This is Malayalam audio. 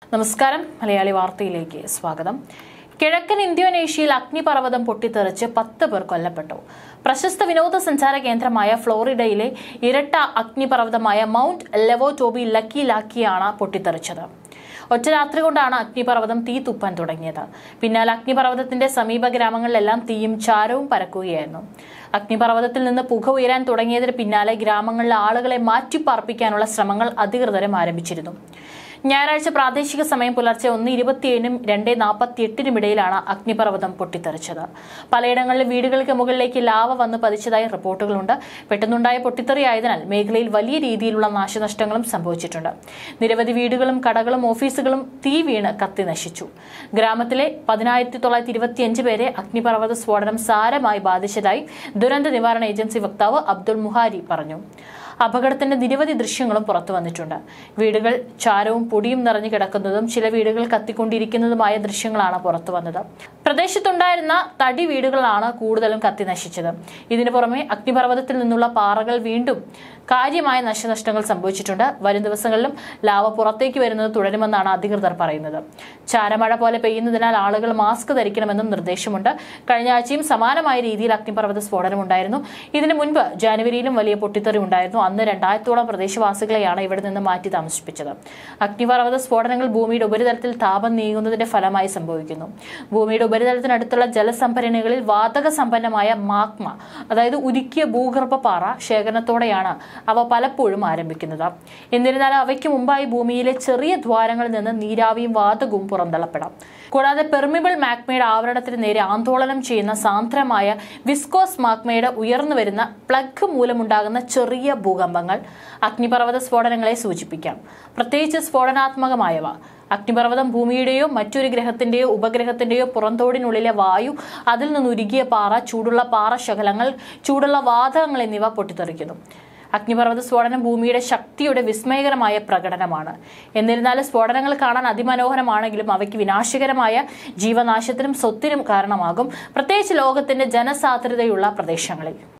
നമസ്കാരം മലയാളി വാർത്തയിലേക്ക് സ്വാഗതം കിഴക്കൻ ഇന്തോനേഷ്യയിൽ അഗ്നിപർവ്വതം പൊട്ടിത്തെറിച്ച് പത്ത് പേർ കൊല്ലപ്പെട്ടു പ്രശസ്ത വിനോദസഞ്ചാര കേന്ദ്രമായ ഫ്ലോറിഡയിലെ ഇരട്ട അഗ്നിപർവ്വതമായ മൗണ്ട് ലെവോടോബി ലക്കി ലാക്കിയാണ് പൊട്ടിത്തെറിച്ചത് ഒറ്റ രാത്രി കൊണ്ടാണ് അഗ്നിപർവ്വതം തീ തുപ്പാൻ തുടങ്ങിയത് പിന്നാലെ അഗ്നിപർവ്വതത്തിന്റെ സമീപ ഗ്രാമങ്ങളിലെല്ലാം തീയും ചാരവും പരക്കുകയായിരുന്നു അഗ്നിപർവ്വതത്തിൽ നിന്ന് പുക ഉയരാൻ തുടങ്ങിയതിന് പിന്നാലെ ഗ്രാമങ്ങളിലെ ആളുകളെ മാറ്റിപ്പാർപ്പിക്കാനുള്ള ശ്രമങ്ങൾ അധികൃതരും ആരംഭിച്ചിരുന്നു ഞായറാഴ്ച പ്രാദേശിക സമയം പുലർച്ചെ ഒന്ന് ഇരുപത്തിയേഴിനും രണ്ട് നാൽപ്പത്തി എട്ടിനും ഇടയിലാണ് അഗ്നിപർവ്വതം പൊട്ടിത്തെറിച്ചത് പലയിടങ്ങളിലും വീടുകൾക്ക് മുകളിലേക്ക് ലാവ വന്ന് പതിച്ചതായി റിപ്പോർട്ടുകളുണ്ട് പെട്ടെന്നുണ്ടായ പൊട്ടിത്തെറിയായതിനാൽ മേഖലയിൽ വലിയ രീതിയിലുള്ള നാശനഷ്ടങ്ങളും സംഭവിച്ചിട്ടുണ്ട് നിരവധി വീടുകളും കടകളും ഓഫീസുകളും തീ വീണ് കത്തി നശിച്ചു ഗ്രാമത്തിലെ പതിനായിരത്തി തൊള്ളായിരത്തി ഇരുപത്തിയഞ്ച് പേരെ അഗ്നിപർവ്വത സ്ഫോടനം സാരമായി ബാധിച്ചതായി ദുരന്ത നിവാരണ ഏജൻസി വക്താവ് അബ്ദുൾ മുഹാരി പറഞ്ഞു അപകടത്തിന്റെ നിരവധി ദൃശ്യങ്ങളും പുറത്തു വന്നിട്ടുണ്ട് വീടുകൾ ചാരവും പൊടിയും നിറഞ്ഞു കിടക്കുന്നതും ചില വീടുകൾ കത്തിക്കൊണ്ടിരിക്കുന്നതുമായ ദൃശ്യങ്ങളാണ് പുറത്തു വന്നത് പ്രദേശത്തുണ്ടായിരുന്ന തടി വീടുകളാണ് കൂടുതലും കത്തി നശിച്ചത് ഇതിനു പുറമെ അഗ്നിപർവ്വതത്തിൽ നിന്നുള്ള പാറകൾ വീണ്ടും കാര്യമായ നാശനഷ്ടങ്ങൾ സംഭവിച്ചിട്ടുണ്ട് വരും ദിവസങ്ങളിലും ലാവ പുറത്തേക്ക് വരുന്നത് തുടരുമെന്നാണ് അധികൃതർ പറയുന്നത് ചാരമഴ പോലെ പെയ്യുന്നതിനാൽ ആളുകൾ മാസ്ക് ധരിക്കണമെന്നും നിർദ്ദേശമുണ്ട് കഴിഞ്ഞ ആഴ്ചയും സമാനമായ രീതിയിൽ അഗ്നിപർവ്വത സ്ഫോടനം ഉണ്ടായിരുന്നു ഇതിനു മുൻപ് ജാനുവരിയിലും വലിയ പൊട്ടിത്തെറി ഉണ്ടായിരുന്നു അന്ന് രണ്ടായിരത്തോളം പ്രദേശവാസികളെയാണ് ഇവിടെ നിന്ന് മാറ്റി താമസിപ്പിച്ചത് അഗ്നിപർവ്വത സ്ഫോടനങ്ങൾ ഭൂമിയുടെ ഉപരിതലത്തിൽ താപം നീങ്ങുന്നതിന്റെ ഫലമായി സംഭവിക്കുന്നു ഭൂമിയുടെ ഉപരിതലത്തിനടുത്തുള്ള ജലസംഭരണികളിൽ വാതക സമ്പന്നമായ മാഗ്മ അതായത് ഉരുക്കിയ ഭൂഗർഭ പാറ ശേഖരണത്തോടെയാണ് അവ പലപ്പോഴും ആരംഭിക്കുന്നത് എന്നിരുന്നാലും അവയ്ക്ക് മുമ്പായി ഭൂമിയിലെ ചെറിയ ദ്വാരങ്ങളിൽ നിന്ന് നീരാവിയും വാതകവും പുറന്തള്ളപ്പെടാം കൂടാതെ പെർമിബിൾ മാഗ്മയുടെ ആവരണത്തിന് നേരെ ആന്തോളനം ചെയ്യുന്ന സാന്ദ്രമായ വിസ്കോസ് മാഗ്മയുടെ ഉയർന്നു വരുന്ന പ്ലഗ് മൂലമുണ്ടാകുന്ന ചെറിയ ഭൂകമ്പങ്ങൾ അഗ്നിപർവ്വത സ്ഫോടനങ്ങളെ സൂചിപ്പിക്കാം പ്രത്യേകിച്ച് സ്ഫോടനാത്മകമായവ അഗ്നിപർവ്വതം ഭൂമിയുടെയോ മറ്റൊരു ഗ്രഹത്തിന്റെയോ ഉപഗ്രഹത്തിന്റെയോ പുറന്തോടിനുള്ളിലെ വായു അതിൽ നിന്നുരുകിയ പാറ ചൂടുള്ള പാറശകലങ്ങൾ ചൂടുള്ള വാതകങ്ങൾ എന്നിവ പൊട്ടിത്തെറിക്കുന്നു അഗ്നിപർവ്വത സ്ഫോടനം ഭൂമിയുടെ ശക്തിയുടെ വിസ്മയകരമായ പ്രകടനമാണ് എന്നിരുന്നാലും സ്ഫോടനങ്ങൾ കാണാൻ അതിമനോഹരമാണെങ്കിലും അവയ്ക്ക് വിനാശകരമായ ജീവനാശത്തിനും സ്വത്തിനും കാരണമാകും പ്രത്യേകിച്ച് ലോകത്തിന്റെ ജനസാന്ദ്രതയുള്ള പ്രദേശങ്ങളിൽ